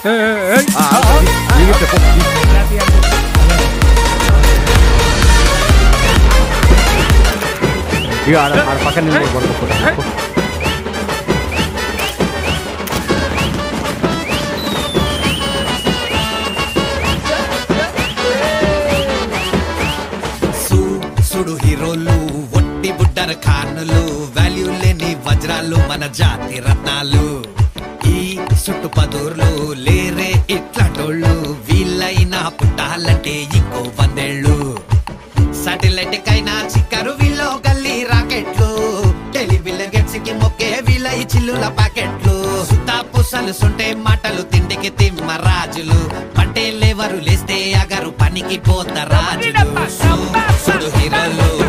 ఇక ఆడ ఆడ పక్కన నిలబడి పడుకోపోతా సు సుడు హీరోలు ఒట్టి బుడ్డర ఖానులు వాల్యూ లేని వజ్రాలు మన జాతి రత్నాలు ఈ సుట్టు పదూర్లు లేరే ఇట్లాంటోళ్ళు వీళ్ళైనా పుట్టాలంటే ఇంకో వందేళ్ళు సాటిలైట్ కైనా చిక్కరు వీళ్ళు గల్లీ రాకెట్లు టెలివిజన్ గెట్స్ కి మొక్కే వీళ్ళ ఈ చిల్లుల పాకెట్లు సుత్తా పుసలు సుంటే మాటలు తిండికి తిమ్మ రాజులు పంటే లేవరు లేస్తే అగరు పనికి పోత రాజులు సు- సుడు హీరోలు